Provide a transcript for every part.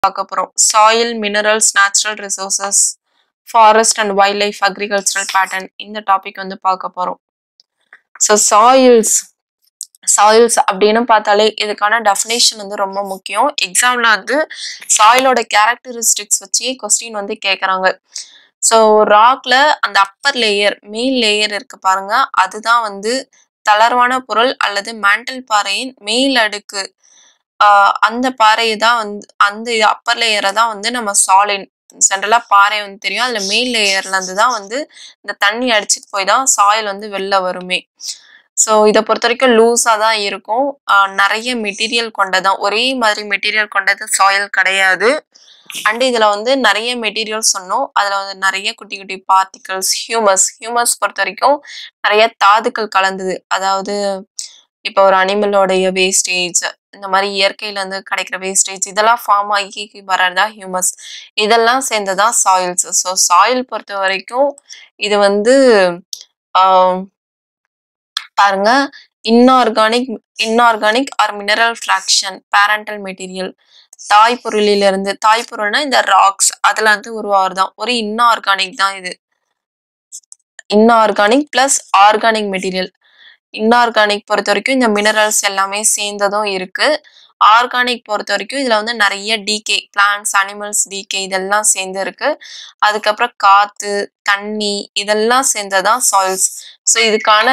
பார்க்க போறோம் soil minerals natural resources forest and wildlife agricultural pattern இந்த topic வந்து பார்க்க போறோம் ஸோ சாயில்ஸ் சாயில்ஸ் அப்படின்னு பார்த்தாலே இதுக்கான டெஃபினேஷன் வந்து ரொம்ப முக்கியம் எக்ஸாம்ல வந்து சாயிலோட கேரக்டரிஸ்டிக்ஸ் வச்சு கொஸ்டின் வந்து கேட்குறாங்க ஸோ ராக்ல அந்த அப்பர் லேயர் மேல் லேயர் இருக்கு பாருங்க அதுதான் வந்து தளர்வான பொருள் அல்லது மேண்டல் பாறையின் மேல் அடுக்கு ஆஹ் அந்த பாறையை தான் வந்து அந்த அப்பர் லேயரை தான் வந்து நம்ம சாலின் ஜென்ரலாக பாறை வந்து தெரியும் அதில் மேல் லேயர்ல இருந்து தான் வந்து இந்த தண்ணி அடிச்சுட்டு போய் தான் சாயில் வந்து வெளில வருமே ஸோ இதை பொறுத்த வரைக்கும் லூஸாக தான் இருக்கும் ஆஹ் நிறைய மெட்டீரியல் கொண்டதான் ஒரே மாதிரி மெட்டீரியல் கொண்டது சாயில் கிடையாது அண்ட் இதில் வந்து நிறைய மெட்டீரியல் சொன்னோம் அதில் வந்து நிறைய குட்டி குட்டி பார்ட்டிகல்ஸ் ஹியூமஸ் ஹியூமஸ் பொறுத்த வரைக்கும் நிறைய தாதுக்கள் கலந்தது அதாவது இப்போ ஒரு அனிமலோடைய வேஸ்டேஜ் இந்த மாதிரி இயற்கையில இருந்து கிடைக்கிற வேஸ்டேஜ் இதெல்லாம் ஃபார்ம் ஆகி வர்றதா ஹியூமஸ் இதெல்லாம் சேர்ந்ததான் சாயில்ஸ் ஸோ சாயில் பொறுத்த வரைக்கும் இது வந்து ஆஹ், பாருங்க inorganic inorganic or mineral fraction parental material தாய் பொருளிலிருந்து தாய் பொருள்னா இந்த ராக்ஸ் அதுல இருந்து உருவாகிறதான் ஒரு இன்ஆர்கானிக் தான் இது inorganic plus organic material inorganic பொறுத்த வரைக்கும் இந்த மினரல்ஸ் எல்லாமே சேர்ந்ததும் இருக்கு ஆர்கானிக் பொறுத்த வரைக்கும் இதுல வந்து நிறைய டிகே பிளான்ஸ் அனிமல்ஸ் டிகே இதெல்லாம் சேர்ந்து இருக்கு அதுக்கப்புறம் காத்து தண்ணி இதெல்லாம் சேர்ந்ததான் சாயில்ஸ் ஸோ இதுக்கான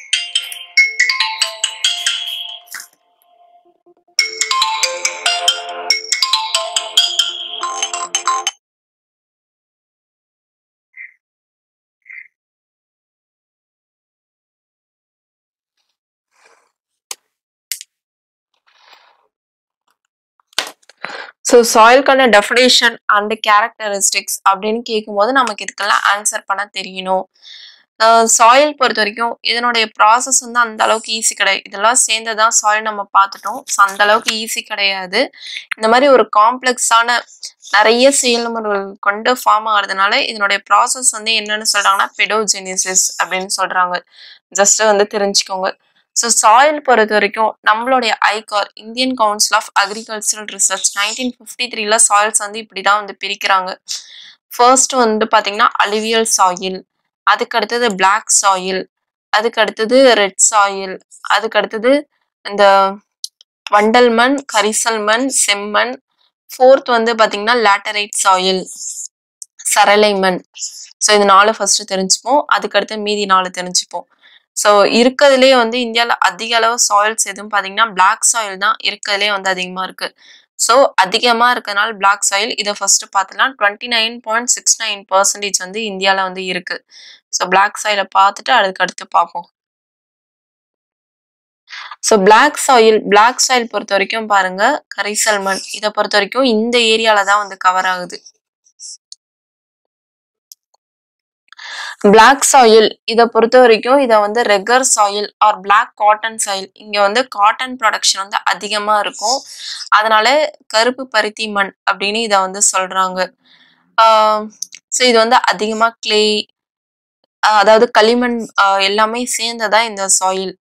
ஸோ சாயில்கான டெஃபினேஷன் அண்ட் கேரக்டரிஸ்டிக்ஸ் அப்படின்னு கேட்கும்போது நமக்கு இதுக்கெல்லாம் ஆன்சர் பண்ண தெரியணும் சாயில் பொறுத்த வரைக்கும் இதனுடைய ப்ராசஸ் வந்து அந்த அளவுக்கு ஈஸி கிடையாது இதெல்லாம் சேர்ந்ததான் சாயில் நம்ம பார்த்துட்டோம் ஸோ அந்த அளவுக்கு ஈஸி கிடையாது இந்த மாதிரி ஒரு காம்ப்ளெக்ஸான நிறைய செயல்முறைகள் கொண்டு ஃபார்ம் ஆகிறதுனால இதனுடைய ப்ராசஸ் வந்து என்னன்னு சொல்றாங்கன்னா பெடோஜெனிசிஸ் அப்படின்னு சொல்றாங்க ஜஸ்ட் வந்து தெரிஞ்சுக்கோங்க ஸோ சாயில் பொறுத்த வரைக்கும் நம்மளுடைய ICAR Indian council of agricultural research nineteen fifty த்ரீல சாயில்ஸ் வந்து இப்படி தான் வந்து பிரிக்கிறாங்க ஃபர்ஸ்ட் வந்து பார்த்தீங்கன்னா அலிவியல் சாயில் அதுக்கு அடுத்தது பிளாக் சாயில் அதுக்கு அடுத்தது ரெட் சாயில் அதுக்கு அடுத்தது இந்த வண்டல் மண் கரிசல் மண் செம்மண் ஃபோர்த் வந்து பார்த்தீங்கன்னா லேட்டரைட் சாயில் சரளை மண் ஸோ இது நாலு ஃபர்ஸ்ட் தெரிஞ்சுப்போம் அதுக்கடுத்து மீதி நாலு தெரிஞ்சுப்போம் ஸோ இருக்கிறதுலே வந்து இந்தியாவில் அதிக அளவு சாயில்ஸ் எதுவும் பார்த்தீங்கன்னா பிளாக் சாயில் தான் இருக்கிறதுலே வந்து அதிகமாக இருக்கு ஸோ அதிகமாக இருக்கனால பிளாக் சாயில் இதை ஃபர்ஸ்ட் பார்த்துலாம் twenty nine point six nine percentage வந்து இந்தியாவில் வந்து இருக்கு ஸோ பிளாக் சாயிலை பார்த்துட்டு அதுக்கு அடுத்து பார்ப்போம் so black soil black soil பொறுத்த வரைக்கும் பாருங்க கரிசல் மண் இதை பொறுத்த வரைக்கும் இந்த ஏரியால தான் வந்து கவர் ஆகுது பிளாக் சாயில் இதை பொறுத்த வரைக்கும் இதை வந்து regur soil or black cotton soil இங்க வந்து காட்டன் ப்ரொடக்ஷன் வந்து அதிகமா இருக்கும் அதனால கருப்பு பருத்தி மண் அப்படின்னு இதை வந்து சொல்றாங்க ஸோ இது வந்து அதிகமா கிளே அதாவது களிமண் ஆஹ் எல்லாமே சேர்ந்ததா இந்த சாயில்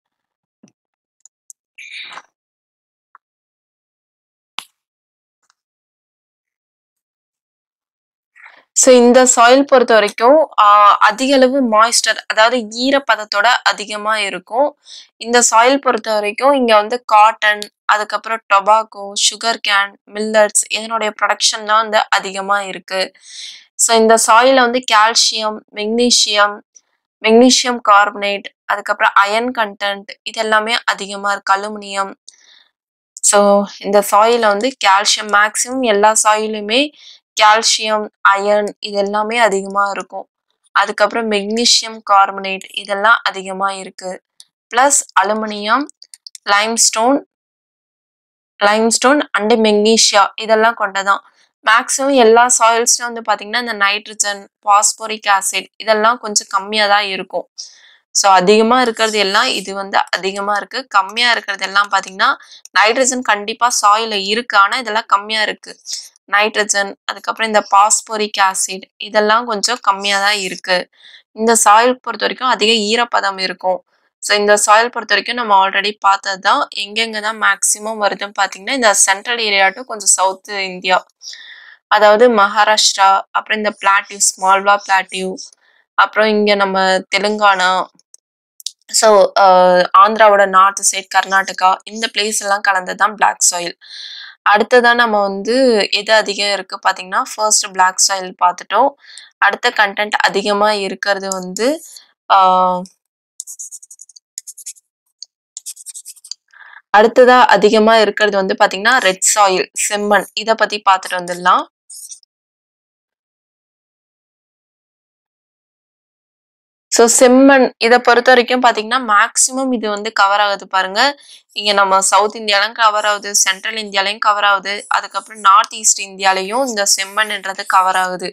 ஸோ இந்த சாயில் பொறுத்த வரைக்கும் ஆஹ் அதிக அளவு மாய்ஸ்டர் அதாவது ஈரப்பதத்தோட அதிகமா இருக்கும் இந்த சாயில் பொறுத்த வரைக்கும் இங்க வந்து காட்டன் அதுக்கப்புறம் டொபாக்கோ சுகர் கேன் மில்லட்ஸ் இதனுடைய ப்ரொடக்ஷன் தான் வந்து அதிகமா இருக்கு ஸோ இந்த சாயில வந்து கால்சியம் மெக்னீசியம் மெக்னீசியம் கார்பனேட் அதுக்கப்புறம் அயன் கண்டென்ட் இது எல்லாமே அதிகமா இருக்கு அலுமினியம் ஸோ இந்த சாயில வந்து கால்சியம் மேக்ஸிமம் எல்லா சாயிலுமே கால்சியம் அயன் இது எல்லாமே அதிகமா இருக்கும் அதுக்கப்புறம் மெக்னீசியம் கார்பனேட் இதெல்லாம் அதிகமா இருக்கு plus aluminium limestone limestone and magnesia இதெல்லாம் கொண்டதான் மேக்ஸிமம் எல்லா சாயில்ஸ்லையும் வந்து பார்த்தீங்கன்னா இந்த நைட்ரஜன் பாஸ்போரிக் ஆசிட் இதெல்லாம் கொஞ்சம் கம்மியாக தான் இருக்கும் ஸோ அதிகமாக இருக்கிறது எல்லாம் இது வந்து அதிகமாக இருக்கு கம்மியாக இருக்கிறது எல்லாம் பார்த்தீங்கன்னா நைட்ரஜன் கண்டிப்பாக சாயில இருக்கு ஆனால் இதெல்லாம் கம்மியாக இருக்கு நைட்ரஜன் அதுக்கப்புறம் இந்த பாஸ்போரிக் ஆசிட் இதெல்லாம் கொஞ்சம் கம்மியாக தான் இருக்கு இந்த சாயில் பொறுத்த வரைக்கும் அதிக ஈரப்பதம் இருக்கும் ஸோ இந்த சாயில் பொறுத்த வரைக்கும் நம்ம ஆல்ரெடி பார்த்தது தான் எங்கெங்க தான் மேக்ஸிமம் வருதுன்னு பார்த்தீங்கன்னா இந்த சென்ட்ரல் ஏரியா டு கொஞ்சம் சவுத் இந்தியா அதாவது மகாராஷ்டிரா அப்புறம் இந்த பிளாட்டிவ் ஸ்மால்வா பிளாட்டிவ் அப்புறம் இங்கே நம்ம தெலுங்கானா ஸோ ஆந்திராவோட நார்த் சைட் கர்நாடகா இந்த பிளேஸ் எல்லாம் கலந்தது தான் பிளாக் சாயில் அடுத்ததான் நம்ம வந்து எது அதிகம் இருக்கு பார்த்தீங்கன்னா ஃபர்ஸ்ட் பிளாக் சாயில் பார்த்துட்டோம் அடுத்த கண்டென்ட் அதிகமாக இருக்கிறது வந்து ஆஹ், அடுத்ததா அதிகமா இருக்கிறது வந்து பாத்தீங்கன்னா ரெட் சாயில் செம்மண் இத பத்தி பார்த்துட்டு வந்துடலாம் ஸோ செம்மண் இதை பொறுத்த வரைக்கும் பார்த்தீங்கன்னா மேக்ஸிமம் இது வந்து கவர் ஆகுது பாருங்க இங்க நம்ம சவுத் இந்தியாலையும் கவர் ஆகுது சென்ட்ரல் இந்தியாலையும் கவர் ஆகுது அதுக்கப்புறம் நார்த் ஈஸ்ட் இந்தியாலையும் இந்த செம்மண்ன்றது கவர் ஆகுது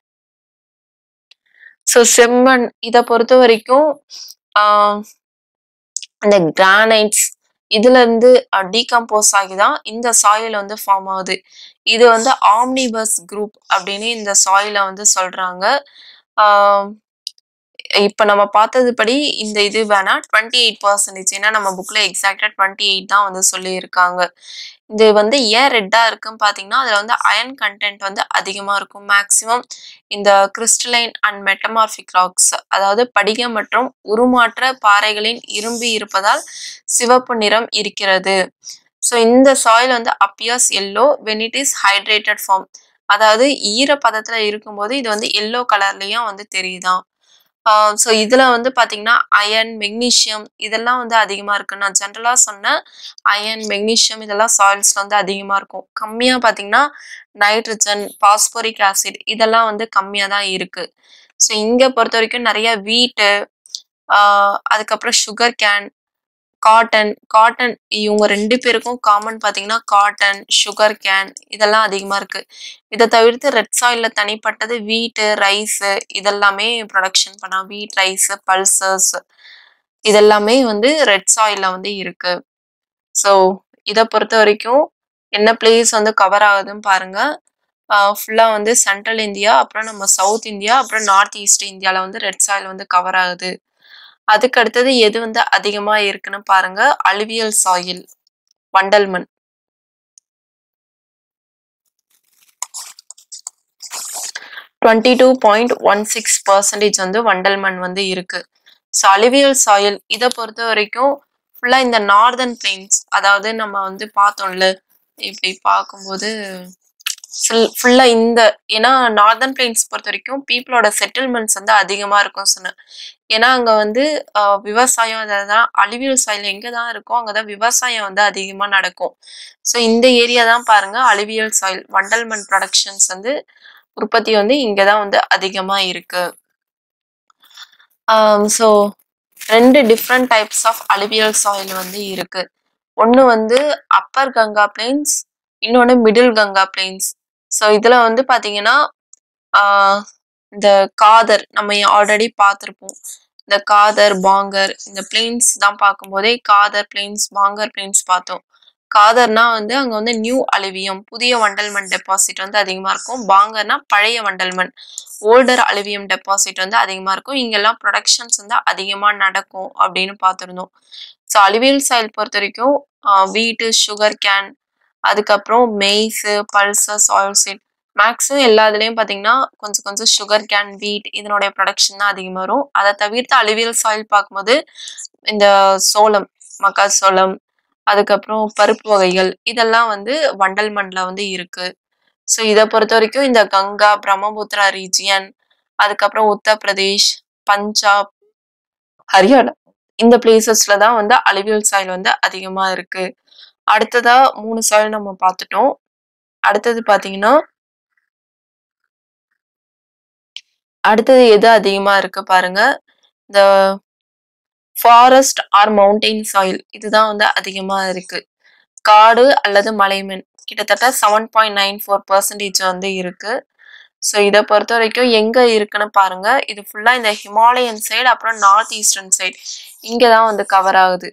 ஸோ செம்மண் இதை பொறுத்த வரைக்கும் ஆஹ், இந்த கிரானைட்ஸ் இதுல இருந்து டீகம்போஸ் ஆகி தான் இந்த சாயில் வந்து ஃபார்ம் ஆகுது இது வந்து ஆம்னிபஸ் குரூப் அப்படின்னு இந்த சாயில வந்து சொல்றாங்க ஆஹ் இப்ப நம்ம பார்த்தது படி இந்த இது வேணா டுவெண்ட்டி எயிட் பர்சன்டேஜ் ஏன்னா நம்ம புக்ல எக்ஸாக்டா டுவெண்ட்டி எயிட் தான் வந்து சொல்லியிருக்காங்க இது வந்து ஏன் ரெட்டா இருக்குன்னு பாத்தீங்கன்னா அதுல வந்து அயன் கண்டென்ட் வந்து அதிகமா இருக்கும் மேக்சிமம் இந்த கிறிஸ்டலைன் அண்ட் மெட்டமார்பிக் ராக்ஸ் அதாவது படிகம் மற்றும் உருமாற்ற பாறைகளின் இரும்பு இருப்பதால் சிவப்பு நிறம் இருக்கிறது ஸோ இந்த சாயில் வந்து appears yellow when it is hydrated form அதாவது ஈரப்பதத்துல இருக்கும்போது இது வந்து எல்லோ கலர்லயும் வந்து தெரியுதாம் ஸோ இதுல வந்து பாத்தீங்கன்னா அயன் மெக்னீஷியம் இதெல்லாம் வந்து அதிகமா இருக்கு நான் ஜென்ரலா சொன்னேன் அயன் மெக்னீஷியம் இதெல்லாம் சாயில்ஸ்ல வந்து அதிகமா இருக்கும் கம்மியா பாத்தீங்கன்னா நைட்ரஜன் பாஸ்போரிக் ஆசிட் இதெல்லாம் வந்து கம்மியா தான் இருக்கு ஸோ இங்க பொறுத்த வரைக்கும் நிறைய வீட்டு அதுக்கப்புறம் சுகர் கேன் காட்டன் காட்டன் இவங்க ரெண்டு பேருக்கும் காமன் பார்த்தீங்கன்னா காட்டன் சுகர் கேன் இதெல்லாம் அதிகமாக இருக்கு இதை தவிர்த்து ரெட் சாயில்ல தனிப்பட்டது வீட்டு ரைஸு இதெல்லாமே ப்ரொடக்ஷன் பண்ணா வீட் ரைஸு பல்சஸ் இதெல்லாமே வந்து ரெட் சாயில்ல வந்து இருக்கு ஸோ இதை பொறுத்த வரைக்கும் என்ன பிளேஸ் வந்து கவர் ஆகுதுன்னு பாருங்க ஃபுல்லாக வந்து சென்ட்ரல் இந்தியா அப்புறம் நம்ம சவுத் இந்தியா அப்புறம் நார்த் ஈஸ்ட் இந்தியாவில் வந்து ரெட் சாயில் வந்து கவர் ஆகுது அதுக்கு அடுத்தது எது வந்து அதிகமா இருக்குன்னு பாருங்க அலுவியல் சாயில் வண்டல் மண் twenty two point one six percentage வந்து வண்டல் மண் வந்து இருக்கு ஸோ அலுவியல் சாயில் இதை பொறுத்த வரைக்கும் ஃபுல்லா இந்த நார்தர்ன் பிளெயின்ஸ் அதாவது நம்ம வந்து பார்த்தோம்ல இப்படி பார்க்கும்போது ஃபுல்லா இந்த ஏன்னா நார்தர்ன் பிளெயின்ஸ் பொறுத்த வரைக்கும் பீப்புளோட செட்டில்மெண்ட்ஸ் வந்து அதிகமா இருக்கும் சொன்னேன் ஏன்னா அங்க வந்து ஆஹ், விவசாயம் அதான் அலுவியல் சாயில் எங்க தான் இருக்கோ அங்கதான் விவசாயம் வந்து அதிகமா நடக்கும் ஸோ இந்த ஏரியா தான் பாருங்க அலுவியல் சாயில் வண்டல் மண் ப்ரொடக்ஷன்ஸ் வந்து உற்பத்தி வந்து இங்க தான் வந்து அதிகமா இருக்கு ஸோ ரெண்டு different types of alluvial soil வந்து இருக்கு ஒன்று வந்து அப்பர் கங்கா பிளெயின்ஸ் இன்னொன்று மிடில் கங்கா பிளெயின்ஸ் ஸோ இதுல வந்து பாத்தீங்கன்னா ஆஹ், இந்த காதர் நம்ம ஆல்ரெடி பார்த்துருப்போம் இந்த காதர் பாங்கர் இந்த பிளெயின்ஸ் தான் பார்க்கும்போதே காதர் பிளெயின்ஸ் பாங்கர் பிளெயின்ஸ் பார்த்தோம் காதர்னா வந்து அங்க வந்து நியூ அலுவியம் புதிய வண்டல் மண் டெபாசிட் வந்து அதிகமா இருக்கும் பாங்கர்னா பழைய வண்டல் மண் ஓல்டர் அலுவியம் டெபாசிட் வந்து அதிகமா இருக்கும் இங்கெல்லாம் ப்ரொடக்ஷன்ஸ் வந்து அதிகமா நடக்கும் அப்படின்னு பார்த்துருந்தோம் ஸோ அலுவியல் சாயில் பொறுத்த வரைக்கும் வீட்டு சுகர் கேன் அதுக்கப்புறம் maize pulses oil seed maximum எல்லா இதுலேயும் பார்த்தீங்கன்னா கொஞ்சம் கொஞ்சம் சுகர் கேன் வீட் இதனுடைய ப்ரொடக்ஷன் தான் அதிகமாக வரும் அதை தவிர்த்து அலுவியல் சாயில் பார்க்கும்போது இந்த சோளம் மக்காச்சோளம் அதுக்கப்புறம் பருப்பு வகைகள் இதெல்லாம் வந்து வண்டல் மண்ணில் வந்து இருக்கு ஸோ இதை பொறுத்த வரைக்கும் இந்த கங்கா பிரம்மபுத்திரா ரீஜியன் அதுக்கப்புறம் உத்தரப்பிரதேஷ் பஞ்சாப் ஹரியானா இந்த பிளேசஸ்ல தான் வந்து அலுவியல் சாயில் வந்து அதிகமா இருக்கு அடுத்ததா மூணு சாயில் நம்ம பார்த்துட்டோம் அடுத்தது பாத்தீங்கன்னா அடுத்தது எது அதிகமா இருக்கு பாருங்க இந்த ஃபாரஸ்ட் ஆர் மவுண்டெயின் சாயில் இதுதான் வந்து அதிகமா இருக்கு காடு அல்லது மலைமண் கிட்டத்தட்ட seven point nine four percentage வந்து இருக்கு ஸோ இதை பொறுத்த வரைக்கும் எங்க இருக்குன்னு பாருங்க இது ஃபுல்லா இந்த ஹிமாலயன் சைடு அப்புறம் நார்த் ஈஸ்டர்ன் சைடு இங்க தான் வந்து கவர் ஆகுது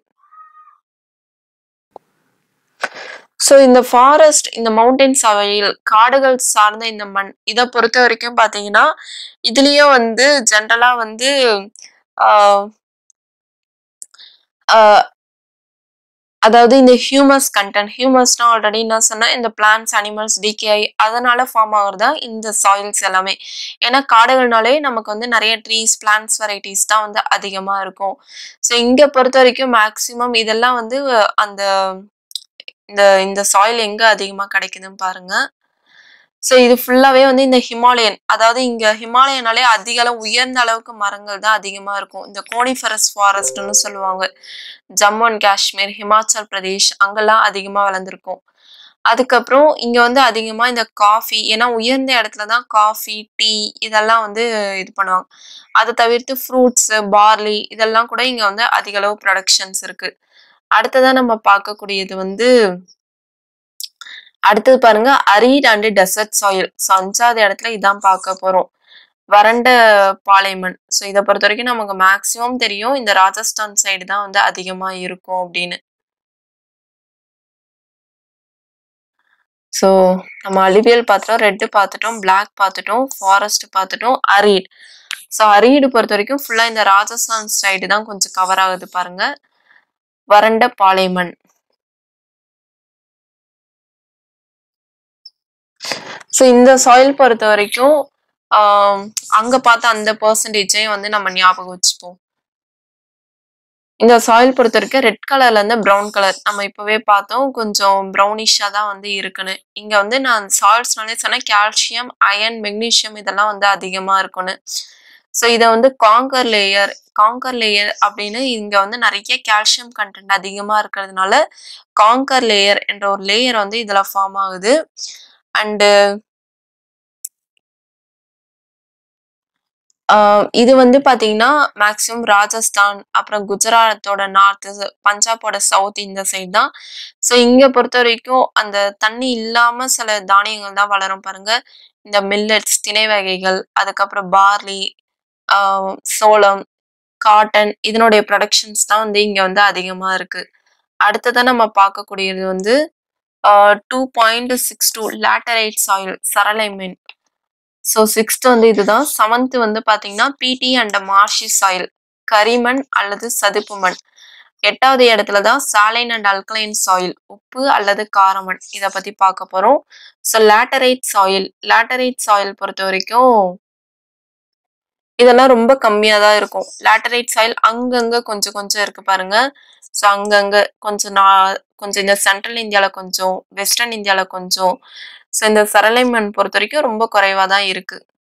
ஸோ இந்த ஃபாரஸ்ட் இந்த மவுண்டன் சாயில் காடுகள் சார்ந்த இந்த மண் இதை பொறுத்த வரைக்கும் பார்த்தீங்கன்னா இதுலேயும் வந்து ஜென்ரலாக வந்து ஆஹ், அ அதாவது இந்த ஹியூமஸ் கன்டென்ட் ஹியூமஸ்னா ஆல்ரெடி நான் சொன்னேன் இந்த பிளான்ட்ஸ் அனிமல்ஸ் டிகே அதனால ஃபார்ம் ஆகுறது தான் இந்த சாயில்ஸ் எல்லாமே ஏன்னா காடுகள்னாலே நமக்கு வந்து நிறைய ட்ரீஸ் பிளான்ட்ஸ் வெரைட்டிஸ் தான் வந்து அதிகமா இருக்கும் ஸோ இங்க பொறுத்த வரைக்கும் மேக்ஸிமம் இதெல்லாம் வந்து அந்த இந்த இந்த சாயில் எங்க அதிகமா கிடைக்குதுன்னு பாருங்க ஸோ இது ஃபுல்லாவே வந்து இந்த ஹிமாலயன் அதாவது இங்க ஹிமாலயனாலே அதிக அளவு உயர்ந்த அளவுக்கு மரங்கள் தான் அதிகமா இருக்கும் இந்த கோனிஃபரஸ் ஃபாரஸ்ட்னு சொல்லுவாங்க ஜம்மு அண்ட் காஷ்மீர் ஹிமாச்சல் பிரதேஷ் அங்கெல்லாம் அதிகமா வளர்ந்துருக்கும் அதுக்கப்புறம் இங்க வந்து அதிகமா இந்த காஃபி ஏன்னா உயர்ந்த இடத்துல தான் காஃபி டீ இதெல்லாம் வந்து இது பண்ணுவாங்க அதை தவிர்த்து ஃப்ரூட்ஸ் பார்லி இதெல்லாம் கூட இங்க வந்து அதிக அளவு ப்ரொடக்ஷன்ஸ் இருக்கு அடுத்ததா நம்ம பார்க்கக்கூடியது வந்து அடுத்தது பாருங்க arid and desert soil so அஞ்சாவது இடத்துல இதான் பார்க்க போறோம் வறண்ட பாலைமண் ஸோ இதை பொறுத்த வரைக்கும் நமக்கு மேக்சிமம் தெரியும் இந்த ராஜஸ்தான் சைடு தான் வந்து அதிகமா இருக்கும் அப்படின்னு ஸோ நம்ம அலிவியல் பார்த்துட்டோம் ரெட்டு பார்த்துட்டோம் பிளாக் பார்த்துட்டோம் ஃபாரஸ்ட் பார்த்துட்டோம் அரீட் ஸோ அரீடு பொறுத்த வரைக்கும் ஃபுல்லாக இந்த ராஜஸ்தான் சைடு தான் கொஞ்சம் கவர் ஆகுது பாருங்க வறண்ட பாலைமண் ஸோ இந்த சாயில் பொறுத்த வரைக்கும் ஆம், அங்க பார்த்த அந்த பர்சன்டேஜையும் வந்து நம்ம ஞாபகம் வச்சுப்போம் இந்த சாயில் பொறுத்த வரைக்கும் ரெட் கலர்ல இருந்து ப்ரௌன் கலர் நம்ம இப்பவே பார்த்தோம் கொஞ்சம் ப்ரௌனிஷா தான் வந்து இருக்குன்னு இங்க வந்து நான் சால்ட்ஸ்னாலே சொன்னேன் கால்சியம் அயன் மெக்னீசியம் இதெல்லாம் வந்து அதிகமா இருக்குன்னு ஸோ இதை வந்து காங்கர் லேயர் காங்கர் லேயர் அப்படின்னு இங்க வந்து நிறைய கால்சியம் கண்டென்ட் அதிகமா இருக்கிறதுனால காங்கர் லேயர் என்ற ஒரு லேயர் வந்து இதுல ஃபார்ம் ஆகுது அண்டு இது வந்து பாத்தீங்கன்னா மேக்ஸிமம் ராஜஸ்தான் அப்புறம் குஜராத்தோட நார்த் பஞ்சாபோட சவுத் இந்த சைடு தான் ஸோ இங்க பொறுத்த வரைக்கும் அந்த தண்ணி இல்லாம சில தானியங்கள் தான் வளரும் பாருங்க இந்த மில்லட்ஸ் திணை வகைகள் அதுக்கப்புறம் பார்லி சோளம் காட்டன் இதனுடைய ப்ரொடக்ஷன்ஸ் தான் வந்து இங்க வந்து அதிகமா இருக்கு அடுத்ததா நம்ம பார்க்கக்கூடியது வந்து two point six two laterite soil சரளை மீன் ஸோ சிக்ஸ்த் வந்து இதுதான் செவன்த் வந்து பாத்தீங்கன்னா பிடி அண்ட் மார்ஷி சாயில் கரிமண் அல்லது சதுப்பு மண் எட்டாவது இடத்துல தான் சாலைன் அண்ட் அல்கலைன் சாயில் உப்பு அல்லது காரமண் இதை பத்தி பார்க்க போறோம் so laterite soil laterite soil பொறுத்த வரைக்கும் இதெல்லாம் ரொம்ப கம்மியா தான் இருக்கும் லேட்டரைட் சாயில் அங்கங்க கொஞ்சம் கொஞ்சம் இருக்கு பாருங்க ஸோ அங்கங்க கொஞ்சம் நான் கொஞ்சம் இந்த சென்ட்ரல் இந்தியாவில் கொஞ்சம் வெஸ்டர்ன் இந்தியாவில் கொஞ்சம் ஸோ இந்த சரளை மண் பொறுத்த வரைக்கும் ரொம்ப குறைவா தான் இருக்கு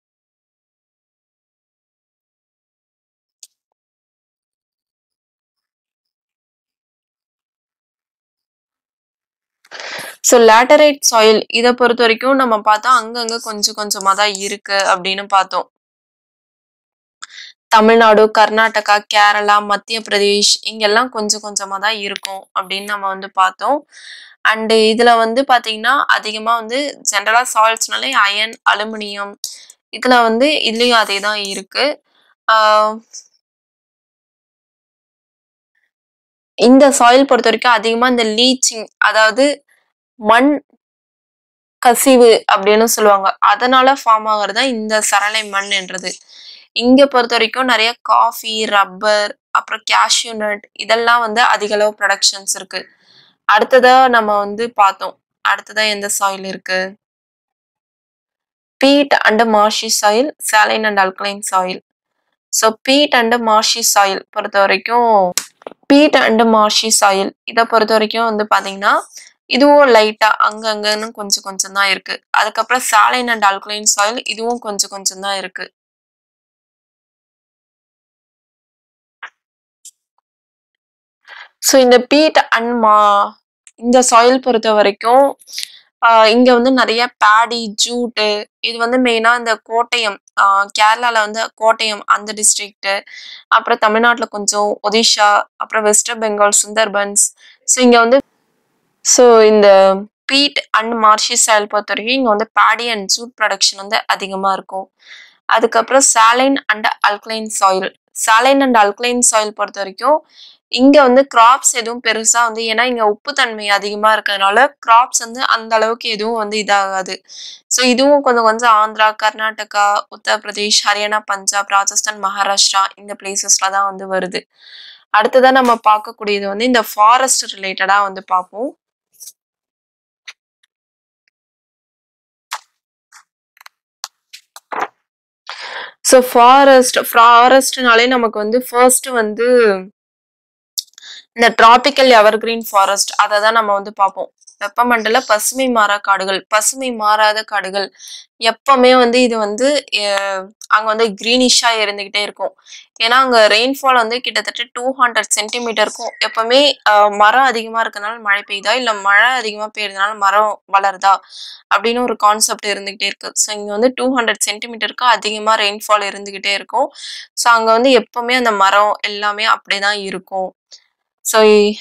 ஸோ லேட்டரைட் சாயில் இதை பொறுத்த வரைக்கும் நம்ம பார்த்தா அங்கங்க கொஞ்சம் கொஞ்சமா தான் இருக்கு அப்படின்னு பார்த்தோம் தமிழ்நாடு கர்நாடகா கேரளா மத்திய பிரதேஷ் இங்கெல்லாம் கொஞ்சம் கொஞ்சமா தான் இருக்கும் அப்படின்னு நம்ம வந்து பார்த்தோம் அண்டு இதுல வந்து பாத்தீங்கன்னா அதிகமா வந்து ஜென்ரலா சால்ட்ஸ்னாலே அயன் அலுமினியம் இதுல வந்து இதுலயும் அதே தான் இருக்கு ஆஹ் இந்த சாயில் பொறுத்த வரைக்கும் அதிகமா இந்த லீச்சிங் அதாவது மண் கசிவு அப்படின்னு சொல்லுவாங்க அதனால ஃபார்ம் ஆகுறது தான் இந்த சரளை மண் என்றது இங்க பொறுத்த வரைக்கும் நிறைய காஃபி ரப்பர் அப்புறம் கேஷ்யூ நட் இதெல்லாம் வந்து அதிக அளவு ப்ரொடக்ஷன்ஸ் இருக்கு அடுத்ததா நம்ம வந்து பார்த்தோம் அடுத்ததா எந்த சாயில் இருக்கு peat and marshy soil saline and alkaline soil so peat and marshy soil பொறுத்த வரைக்கும் பீட் அண்ட் மார்ஷி சாயில் இதை பொறுத்த வரைக்கும் வந்து பாத்தீங்கன்னா இதுவும் லைட்டா அங்கங்கன்னு கொஞ்சம் கொஞ்சம் தான் இருக்கு அதுக்கப்புறம் சாலைன் அண்ட் அல்கலைன் சாயில் இதுவும் கொஞ்சம் கொஞ்சம் தான் இருக்கு ஸோ இந்த பீட் அண்ட் மா இந்த சாயில் பொறுத்த வரைக்கும் ஆஹ் இங்க வந்து நிறைய பேடி ஜூட்டு இது வந்து மெயினா இந்த கோட்டயம் ஆஹ் கேரளால வந்து கோட்டயம் அந்த டிஸ்ட்ரிக்ட் அப்புறம் தமிழ்நாட்டுல கொஞ்சம் ஒடிஷா அப்புறம் வெஸ்ட் பெங்கால் சுந்தர்பன்ஸ் ஸோ இங்க வந்து ஸோ இந்த பீட் அண்ட் மார்ஷி சாயில் பொறுத்த வரைக்கும் இங்க வந்து பேடி அண்ட் ஜூட் ப்ரொடக்ஷன் வந்து அதிகமா இருக்கும் அதுக்கப்புறம் saline and alkaline soil saline and alkaline soil பொறுத்த வரைக்கும் இங்க வந்து கிராப்ஸ் எதுவும் பெருசா வந்து ஏன்னா இங்க உப்புத்தன்மை அதிகமா இருக்கிறதுனால கிராப்ஸ் வந்து அந்த அளவுக்கு எதுவும் வந்து இதாகாது ஸோ இதுவும் கொஞ்சம் கொஞ்சம் ஆந்திரா கர்நாடகா உத்தரப்பிரதேஷ் ஹரியானா பஞ்சாப் ராஜஸ்தான் மகாராஷ்டிரா இந்த பிளேசஸ்ல தான் வந்து வருது அடுத்ததா நம்ம பார்க்கக்கூடியது வந்து இந்த ஃபாரஸ்ட் ரிலேட்டடா வந்து பார்ப்போம் ஸோ ஃபாரஸ்ட் ஃபாரஸ்ட்னாலே நமக்கு வந்து ஃபர்ஸ்ட் வந்து இந்த டிராபிக்கல் எவர்கிரீன் ஃபாரஸ்ட் அதை தான் நம்ம வந்து பார்ப்போம் வெப்பமண்டல பசுமை மாறா காடுகள் பசுமை மாறாத காடுகள் எப்பவுமே வந்து இது வந்து அஹ், அங்க வந்து கிரீனிஷா இருந்துகிட்டே இருக்கும் ஏன்னா அங்க ரெயின்ஃபால் வந்து கிட்டத்தட்ட டூ ஹண்ட்ரட் சென்டிமீட்டருக்கும் எப்பவுமே அஹ், மரம் அதிகமா இருக்கனால மழை பெய்யுதா இல்ல மழை அதிகமா பெய்யறதுனால மரம் வளருதா அப்படின்னு ஒரு கான்செப்ட் இருந்துகிட்டே இருக்கு ஸோ இங்க வந்து டூ ஹண்ட்ரட் சென்டிமீட்டருக்கு அதிகமா ரெயின்ஃபால் இருந்துகிட்டே இருக்கும் ஸோ அங்க வந்து எப்பவுமே அந்த மரம் எல்லாமே அப்படிதான் இருக்கும் ஸோ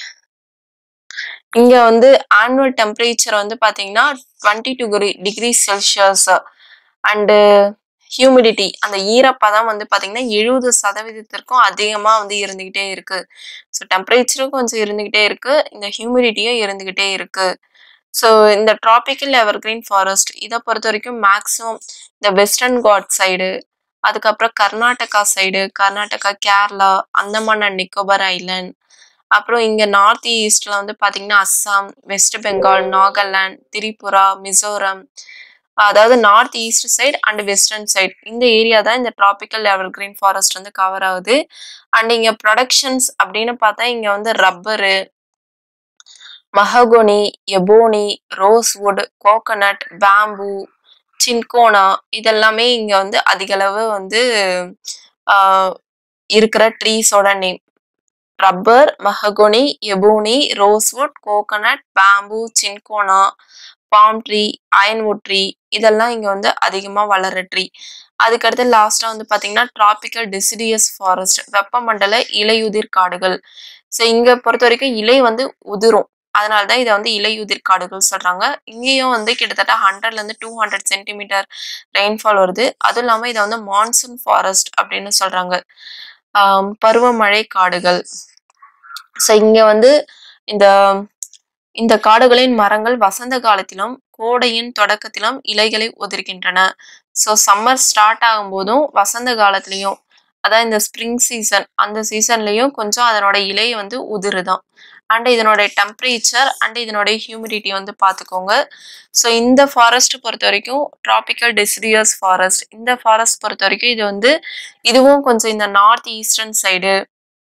இங்க வந்து ஆனுவல் டெம்பரேச்சர் வந்து பாத்தீங்கன்னா twenty two degree Celsius and humidity அந்த ஈரப்பதம் வந்து பாத்தீங்கன்னா எழுபது சதவீதத்திற்கும் அதிகமா வந்து இருந்துகிட்டே இருக்கு ஸோ டெம்பரேச்சரும் கொஞ்சம் இருந்துகிட்டே இருக்கு இந்த ஹியூமிடிட்டியும் இருந்துகிட்டே இருக்கு ஸோ இந்த டிராபிக்கல் எவர்கிரீன் ஃபாரஸ்ட் இதை பொறுத்த வரைக்கும் மேக்ஸிமம் இந்த வெஸ்டர்ன் காட் சைடு அதுக்கப்புறம் Karnataka side Karnataka Kerala Andaman and Nicobar island அப்புறம் இங்க நார்த் ஈஸ்ட்ல வந்து பாத்தீங்கன்னா அஸ்ஸாம் வெஸ்ட் பெங்கால் நாகாலாந்து திரிபுரா மிசோரம் அதாவது north east side and western side இந்த ஏரியா தான் இந்த டிராபிக்கல் லெவல் கிரீன் ஃபாரஸ்ட் வந்து கவர் ஆகுது அண்ட் இங்க ப்ரொடக்ஷன்ஸ் அப்படின்னு பார்த்தா இங்க வந்து rubber mahogany ebony rosewood coconut bamboo cinchona இதெல்லாமே இங்க வந்து அதிக அளவு வந்து ஆஹ், இருக்கிற ட்ரீஸோட name rubber mahogany ebony rosewood coconut bamboo cinchona palm tree ironwood tree இதெல்லாம் இங்க வந்து அதிகமா வளர்ற ட்ரீ அதுக்கடுத்து லாஸ்டா வந்து பாத்தீங்கன்னா டிராபிக்கல் டெசிடியஸ் ஃபாரஸ்ட் வெப்பமண்டல இலையுதிர் காடுகள் ஸோ இங்க பொறுத்த வரைக்கும் இலை வந்து உதிரும் அதனால தான் இதை வந்து இலையுதிர் காடுகள் சொல்றாங்க இங்கேயும் வந்து கிட்டத்தட்ட ஹண்ட்ரட்ல இருந்து டூ ஹண்ட்ரட் சென்டிமீட்டர் ரெயின்ஃபால் வருது அதுவும் இல்லாம இதை வந்து மான்சூன் ஃபாரஸ்ட் அப்படின்னு சொல்றாங்க ஆம், பருவமழை காடுகள் ஸோ இங்க வந்து இந்த இந்த காடுகளின் மரங்கள் வசந்த காலத்திலும் கோடையின் தொடக்கத்திலும் இலைகளை உதிர்கின்றன ஸோ சம்மர் ஸ்டார்ட் ஆகும்போதும் வசந்த காலத்துலயும் அதான் இந்த ஸ்ப்ரிங் சீசன் அந்த சீசன்லயும் கொஞ்சம் அதனோட இலை வந்து உதிருதான் அண்ட் இதனோட டெம்பரேச்சர் அண்ட் இதனோட ஹியூமிடிட்டி வந்து பார்த்துக்கோங்க ஸோ இந்த ஃபாரஸ்ட் பொறுத்த வரைக்கும் டிராபிக்கல் டெசிடியஸ் ஃபாரஸ்ட் இந்த ஃபாரஸ்ட் பொறுத்த வரைக்கும் இது வந்து இதுவும் கொஞ்சம் இந்த நார்த் ஈஸ்டர்ன் சைடு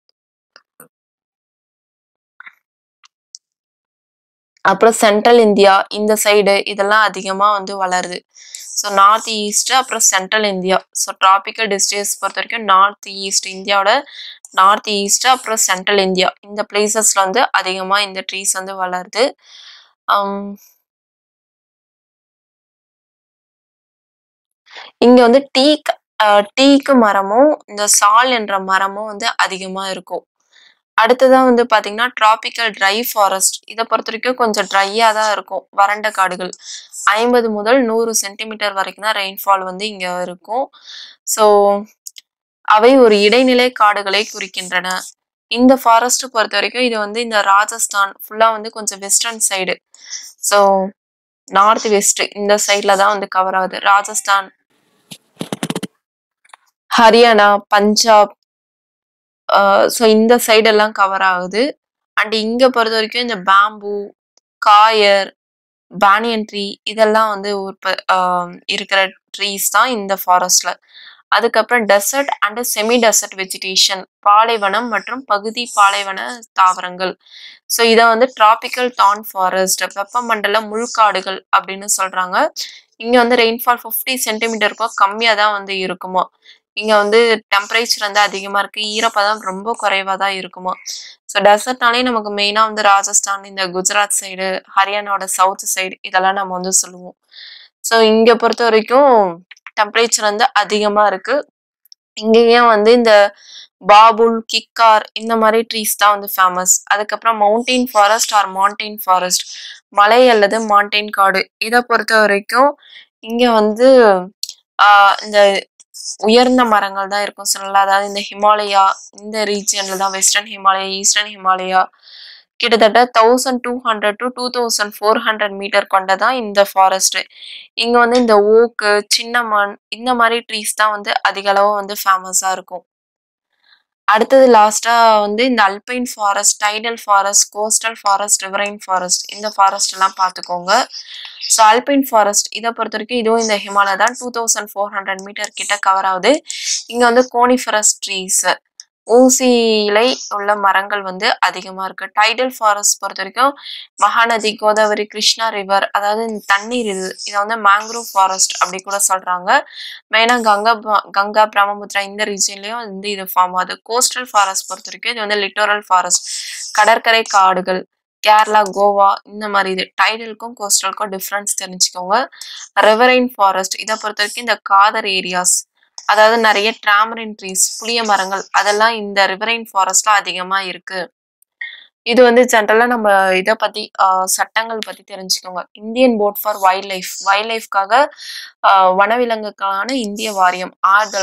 அப்புறம் சென்ட்ரல் இந்தியா இந்த சைடு இதெல்லாம் அதிகமாக வந்து வளருது ஸோ நார்த் ஈஸ்ட் அப்புறம் central India so tropical districts பொறுத்த வரைக்கும் நார்த் ஈஸ்ட் இந்தியாவோட நார்த் ஈஸ்ட் அப்புறம் சென்ட்ரல் இந்தியா இந்த பிளேசஸ்ல வந்து அதிகமாக இந்த ட்ரீஸ் வந்து வளருது ஆம், இங்க வந்து டீக் டீக்கு மரமும் இந்த சால் என்ற மரமும் வந்து அதிகமா இருக்கும் அடுத்ததா வந்து பாத்தீங்கன்னா டிராபிக்கல் ட்ரை ஃபாரஸ்ட் இதை பொறுத்த வரைக்கும் கொஞ்சம் ட்ரையா தான் இருக்கும் வறண்ட காடுகள் ஐம்பது முதல் நூறு சென்டிமீட்டர் வரைக்கும் தான் ரெயின்ஃபால் வந்து இங்க இருக்கும் ஸோ அவை ஒரு இடைநிலை காடுகளை குறிக்கின்றன இந்த ஃபாரஸ்ட் பொறுத்த வரைக்கும் இது வந்து இந்த ராஜஸ்தான் ஃபுல்லா வந்து கொஞ்சம் western side so north west இந்த சைட்ல தான் வந்து கவர் ஆகுது ராஜஸ்தான் ஹரியானா பஞ்சாப் ஸோ இந்த சைடு எல்லாம் கவர் ஆகுது அண்ட் இங்க பொறுத்த வரைக்கும் இந்த பேம்பு காயர் பேனியன் ட்ரீ இதெல்லாம் வந்து உற்ப ஆஹ் இருக்கிற ட்ரீஸ் தான் இந்த ஃபாரஸ்ட்ல அதுக்கப்புறம் desert and semi desert vegetation பாலைவனம் மற்றும் பகுதி பாலைவன தாவரங்கள் ஸோ இதை வந்து டிராபிக்கல் டான் ஃபாரஸ்ட் வெப்பமண்டல முள்காடுகள் அப்படின்னு சொல்றாங்க இங்க வந்து ரெயின்ஃபால் ஃபிஃப்டி சென்டிமீட்டருக்கும் கம்மியாக தான் வந்து இருக்குமா இங்க வந்து டெம்பரேச்சர் வந்து அதிகமா இருக்கு ஈரப்பதம் ரொம்ப குறைவா தான் இருக்குமா ஸோ டெசர்ட்னாலே நமக்கு மெயினா வந்து ராஜஸ்தான் இந்த குஜராத் சைடு ஹரியானாவோட சவுத் சைடு இதெல்லாம் நம்ம வந்து சொல்லுவோம் ஸோ இங்க பொறுத்த வரைக்கும் டெம்பரேச்சர் வந்து அதிகமா இருக்கு இங்கேயும் வந்து இந்த பாபுல் கிக்கார் இந்த மாதிரி ட்ரீஸ் தான் வந்து ஃபேமஸ் அதுக்கப்புறம் mountain forest or mountain forest மலை அல்லது மாண்டெயின் காடு இதை பொறுத்த வரைக்கும் இங்க வந்து ஆஹ் இந்த உயர்ந்த மரங்கள் தான் இருக்கும் சொல்லலாம் அதாவது இந்த ஹிமாலயா இந்த ரீஜியன்ல தான் வெஸ்டர்ன் ஹிமாலயா ஈஸ்டர்ன் ஹிமாலயா கிட்டத்தட்ட thousand two hundred to two thousand four hundred metre கொண்டதான் இந்த ஃபாரஸ்ட் இங்க வந்து இந்த ஓக்கு சின்னமன் இந்த மாதிரி ட்ரீஸ் தான் வந்து அதிக அளவு வந்து ஃபேமஸா இருக்கும் அடுத்தது லாஸ்ட்டா வந்து இந்த alpine forest, tidal forest, coastal forest, riverine forest இந்த ஃபாரஸ்ட் எல்லாம் பார்த்துக்கோங்க. ஸோ அல்பைன் ஃபாரஸ்ட் இத பொறுத்தவரைக்கும் இதுவும் இந்த ஹிமாலயா தான் 2400 மீட்டர் கிட்ட கவர் ஆகுது. இங்க வந்து கோனிஃபரஸ் ட்ரீஸ் ஊசி இலை உள்ள மரங்கள் வந்து அதிகமா இருக்கு. டைடல் ஃபாரஸ்ட் பொறுத்தவரைக்கும் மகாநதி, கோதாவரி, கிருஷ்ணா ரிவர் அதாவது இந்த தண்ணீர் இது. இத வந்து மேங்க்ரோவ் ஃபாரஸ்ட் அப்படி கூட சொல்றாங்க. மெயினா கங்கா ப கங்கா, பிரம்மபுத்திரா இந்த ரீஜியன்லயும் வந்து இது ஃபார்ம் ஆகுது. கோஸ்டல் ஃபாரஸ்ட் பொறுத்தவரைக்கும் இது வந்து லிட்டோரல் ஃபாரஸ்ட் கடற்கரை காடுகள். கேரளா, கோவா இந்த மாரி இது. டைடலுக்கும், கோஸ்டலுக்கும் டிஃபரன்ஸ் தெரிஞ்சுக்கோங்க. ரிவரைன் ஃபாரஸ்ட் இத பொறுத்தவரைக்கும் இந்த காதர் ஏரியாஸ் அதாவது நெறைய டாமரின் ட்ரீஸ் புளிய மரங்கள் அதெல்லாம் இந்த ரிவரைன் ஃபாரஸ்ட்ல அதிகமா இருக்கு. இது வந்து ஜெனரலா நம்ம இத பத்தி அ சட்டங்கள் பத்தி தெரிஞ்சுக்கோங்க. Indian board for wildlife wild லைஃப்காக அ வனவிலங்குக்கான இந்திய வாரியம்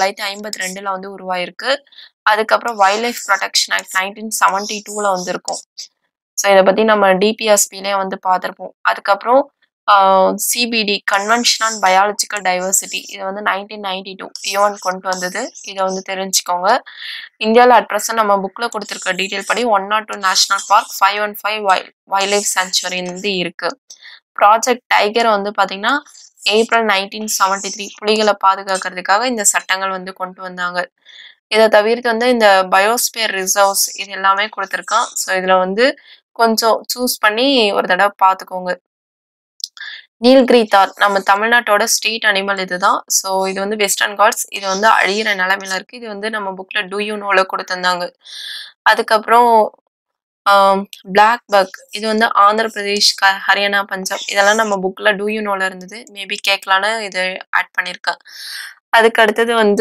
1952ல வந்து உருவாயிருக்கு. அதுக்கப்புறம் வைல்ட் லைஃப் புரொடெக்ஷன் ஆக்ட் 1972ல வந்திருக்கும். ஸோ இத பத்தி நம்ம டிபிஎஸ்பிலயே வந்து பார்த்திருப்போம். அதுக்கப்புறம் ஆ CBD convention on biological diversity இது வந்து 1992 யுஎன் கொண்டு வந்தது. இத வந்து தெரிஞ்சுக்கோங்க. இந்தியால அட் பிரசன்ட் நம்ம புக்ல குடுத்திருக்க டீட்டெயில் படி 102 national park, 515 wild wildlife sanctuary வந்து இருக்கு. ப்ராஜெக்ட் டைகர் வந்து பார்த்தீங்கன்னா, ஏப்ரல் 1973 புலிகள பாதுகாக்கிறதுக்காக இந்த சட்டங்கள் வந்து கொண்டு வந்தாங்க. இத தவிர்த்து வந்து இந்த பயோஸ்பியர் ரிசர்வ்ஸ் இது எல்லாமே குடுத்திருக்கான். ஸோ இதுல வந்து கொஞ்சம் சூஸ் பண்ணி ஒரு தடவ பார்த்துக்கோங்க. நீல்கிரி தார் நம்ம தமிழ்நாட்டோட ஸ்டேட் அனிமல் இதுதான். ஸோ இது வந்து வெஸ்டர்ன் காட்ஸ். இது வந்து அழியிற நிலைமையில இருக்கு. இது வந்து நம்ம புக்ல டூ யூ நோல குடுத்திருந்தாங்க. அதுக்கப்புறம் ஆ பிளாக் பக் இது வந்து ஆந்திர பிரதேஷ், க ஹரியானா, பஞ்சாப் இதெல்லாம் நம்ம புக்ல டூ யூ நோல இருந்தது. மேபி கேட்கலான்னு இது ஆட் பண்ணியிருக்கேன். அதுக்கு அடுத்தது வந்து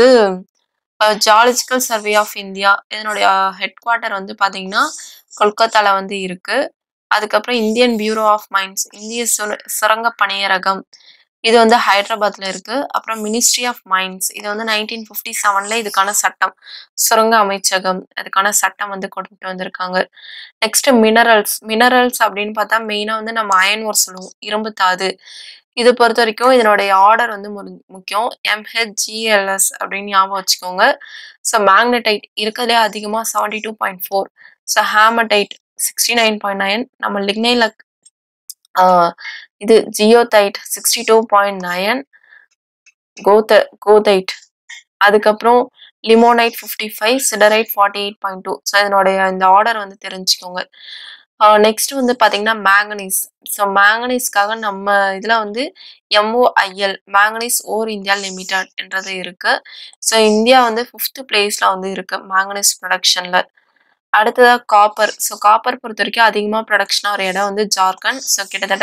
அ ஜியாலஜிக்கல் சர்வே ஆஃப் இந்தியா இதனுடைய ஹெட் குவார்ட்டர் வந்து பார்த்தீங்கன்னா, கொல்கத்தால வந்து இருக்கு. அதுக்கப்புறம் இந்தியன் பியூரோ ஆஃப் மைன்ஸ் இந்திய சுர சுரங்க பணியரகம் இது வந்து ஹைதராபாத்ல இருக்கு. அப்புறம் மினிஸ்ட்ரி ஆஃப் மைன்ஸ் இது வந்து 1957ல இதுக்கான சட்டம் சுரங்க அமைச்சகம் அதுக்கான சட்டம் வந்து கொண்டுட்டு வந்திருக்காங்க. நெக்ஸ்ட் மினரல்ஸ் மினரல்ஸ் அப்படின்னு பார்த்தா மெயினா வந்து நம்ம அயர்ன் ஓர் சொல்லுவோம். இரும்பு தாது. இத பொறுத்தவரைக்கும் இதனுடைய ஆர்டர் வந்து முரு முக்கியம். எம்ஹெச்ஜிஎல்எஸ் அப்படின்னு ஞாபகம் வச்சுக்கோங்க. ஸோ மேக்னடைட் இருக்கிறதுலயே அதிகமா 72.4 ஸோ ஹேமடைட் 69.9 நம்ம லிக்னைன்ல ஆ இது ஜியோதைட் 62.9 கோத கோதைட் அதுக்கப்புறம் லிமோனைட் 55 சிடரைட் 48.2 ஸோ இதனுடைய இந்த ஆர்டர் வந்து தெரிஞ்சுக்கோங்க. ஆ நெக்ஸ்ட் வந்து பார்த்தீங்கன்னா, மேங்கனீஸ். ஸோ மேங்கனீஸ்க்காக நம்ம இதுல வந்து MOIL manganese ore India limited என்றது இருக்கு. ஸோ இந்தியா வந்து 5த் பிளேஸ்ல வந்து இருக்கு மேங்கனீஸ் புரொடக்ஷன்ல. அடுத்ததா காப்பர். ஸோ காப்பர் பொறுத்தவரைக்கும் அதிகமா புரொடக்ஷன் ஆகுற இடம் வந்து ஜார்க்கண்ட். ஸோ கிட்டத்தட்ட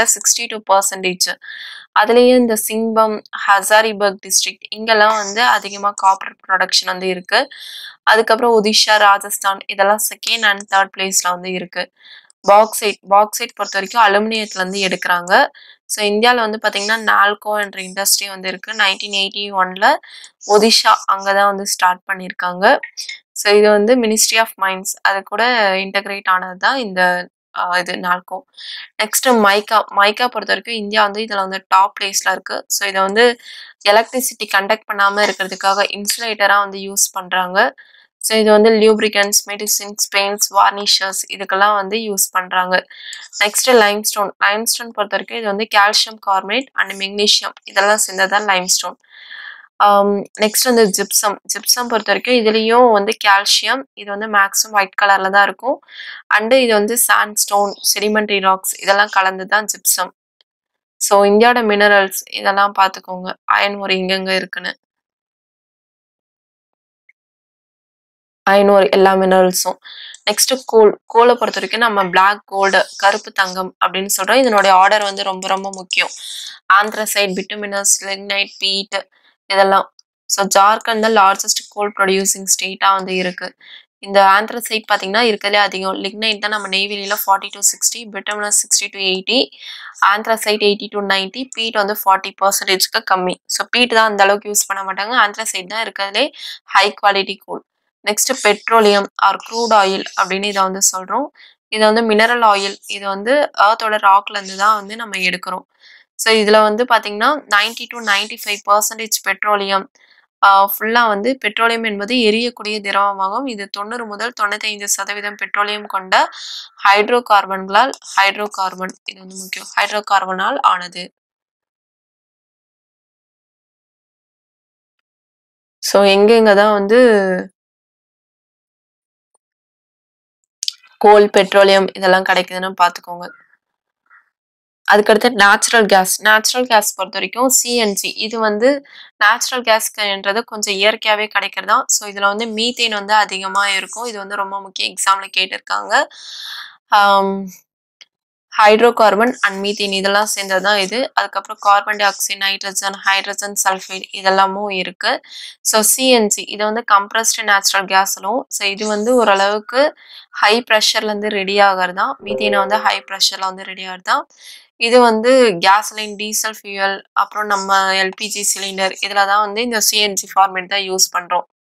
62% அதுலயும் இந்த சிங்பம், ஹசாரிபர்க் டிஸ்ட்ரிக்ட் இங்கெல்லாம் வந்து அதிகமா காப்பர் புரொடக்ஷன் வந்து இருக்கு. அதுக்கப்புறம் ஒடிஷா, ராஜஸ்தான் இதெல்லாம் 2ண்ட் அண்ட் 3ர்ட் பிளேஸ்ல வந்து இருக்கு. பாக்சைட் பாக்சைட் பொறுத்தவரைக்கும் அலுமினியத்துல இருந்து எடுக்குறாங்க. ஸோ இந்தியால வந்து பார்த்தீங்கன்னா, நால்கோ என்ற இண்டஸ்ட்ரி வந்து இருக்கு. 1981ல ஒடிஷா அங்க தான் வந்து ஸ்டார்ட் பண்ணியிருக்காங்க. ஸோ இது வந்து மினிஸ்ட்ரி ஆஃப் மைன்ஸ் அது கூட இன்டகிரேட் ஆனது தான் இந்த அ இது நால்கோ. நெக்ஸ்ட் மைக்கா மைக்கா பொறுத்தவரைக்கும் இந்தியா வந்து இதுல வந்து டாப் பிளேஸ்ல இருக்கு. ஸோ இத வந்து எலக்ட்ரிசிட்டி கண்டக்ட் பண்ணாம இருக்கிறதுக்காக இன்சுலேட்டரா வந்து யூஸ் பண்றாங்க. ஸோ இது வந்து லியூப்ரிகன்ட்ஸ், மெடிசின்ஸ், பெயிண்ட்ஸ், வார்னிஷர்ஸ் இதுக்கெல்லாம் வந்து யூஸ் பண்றாங்க. நெக்ஸ்ட் லைம்ஸ்டோன் லைம்ஸ்டோன் பொறுத்தவரைக்கும் இது வந்து கால்சியம் கார்பனேட் அண்ட் மெக்னீசியம் இதெல்லாம் சேர்ந்தது தான் லைம்ஸ்டோன். ஆம் நெக்ஸ்ட் வந்து ஜிப்சம் ஜிப்சம் பொறுத்தவரைக்கும் இதுலயும் வந்து கால்சியம் இது வந்து மேக்ஸிமம் ஒயிட் கலர்ல தான் இருக்கும். அண்ட் இது வந்து சாண்ட்ஸ்டோன், செடிமெண்டரி ராக்ஸ் இதெல்லாம் கலந்தது தான் ஜிப்சம். ஸோ இந்தியாவோட மினரல்ஸ் இதெல்லாம் பார்த்துக்கோங்க. அயர்ன் ஓர் எங்கெங்க இருக்குன்னு. அயர்ன் ஓர் எல்லா மினரல்ஸும். நெக்ஸ்ட் கோல் கோல பொறுத்தவரைக்கும் நம்ம பிளாக் கோல்டு கருப்பு தங்கம் அப்படின்னு சொல்றோம். இதனுடைய ஆர்டர் வந்து ரொம்ப ரொம்ப முக்கியம். ஆந்த்ரசைட், பிட்டுமினஸ், லிக்னைட், பீட் இதெல்லாம். ஸோ ஜார்க்கண்ட் தான் லார்ஜஸ்ட் கோல் ப்ரொடியூசிங் ஸ்டேட்டா வந்து இருக்கு. இந்த ஆந்த்ரசைட் பார்த்தீங்கன்னா, இருக்கிறதுலே அதிகம். லிக்னைட் தான் நம்ம நெய்வேலியில 40-60 பிட்டுமினஸ் 60-80 ஆந்த்ரசைட் 80-90 பீட் வந்து 40%க்கு கம்மி. ஸோ பீட் தான் அந்த அளவுக்கு யூஸ் பண்ண மாட்டாங்க. ஆந்த்ரசைட் தான் இருக்கிறதுலே high quality coal. Next petroleum or crude oil அப்படின்னு இத வந்து சொல்றோம். இது வந்து மினரல் ஆயில். இது வந்து எர்த்தோட ராக்ல இருந்து தான் வந்து நம்ம எடுக்கிறோம். ஸோ இதுல வந்து பார்த்தீங்கன்னா, 90-95% பெட்ரோலியம் ஆ ஃபுல்லா வந்து பெட்ரோலியம் என்பது எரியக்கூடிய திரவமாகும். இது 90 முதல் 95% பெட்ரோலியம் கொண்ட ஹைட்ரோ கார்பன்களால் ஹைட்ரோ கார்பன் இது வந்து முக்கியம். ஹைட்ரோ கார்பனால் ஆனது. ஸோ எங்கெங்க தான் வந்து கோல், பெட்ரோலியம் இதெல்லாம் கிடைக்குதுன்னு பார்த்துக்கோங்க. அதுக்கடுத்து நேச்சுரல் கேஸ். நேச்சுரல் கேஸ் பொறுத்தவரைக்கும் சிஎன்ஜி இது வந்து நேச்சுரல் கேஸ்ன்றது கொஞ்சம் இயற்கையாவே கிடைக்கிறது தான். ஸோ இதுல வந்து மீத்தேன் வந்து அதிகமா இருக்கும். இது வந்து ரொம்ப முக்கியம். எக்ஸாம்ல கேட்டிருக்காங்க. ஆம். ஹைட்ரோ கார்பன் அண்ட் மீத்தேன் இதெல்லாம் சேர்ந்தது தான் இது. அதுக்கப்புறம் carbon dioxide, nitrogen, hydrogen sulphide இதெல்லாமும் இருக்கு. ஸோ சிஎன்ஜி இது வந்து கம்ப்ரஸ்டு நேச்சுரல் கேஸ் சொல்லுவோம். ஸோ இது வந்து ஓரளவுக்கு ஹை பிரஷர்லேருந்து ரெடி ஆகுறது தான். மீத்தேன் வந்து ஹை பிரஷர்ல வந்து ரெடி ஆகுறது தான். இது வந்து கேஸ்லைன், டீசல் ஃபியூயல் அப்புறம் நம்ம எல்பிஜி சிலிண்டர் இதில தான் வந்து இந்த சிஎன்ஜி ஃபார்மேட் தான் யூஸ் பண்றோம்.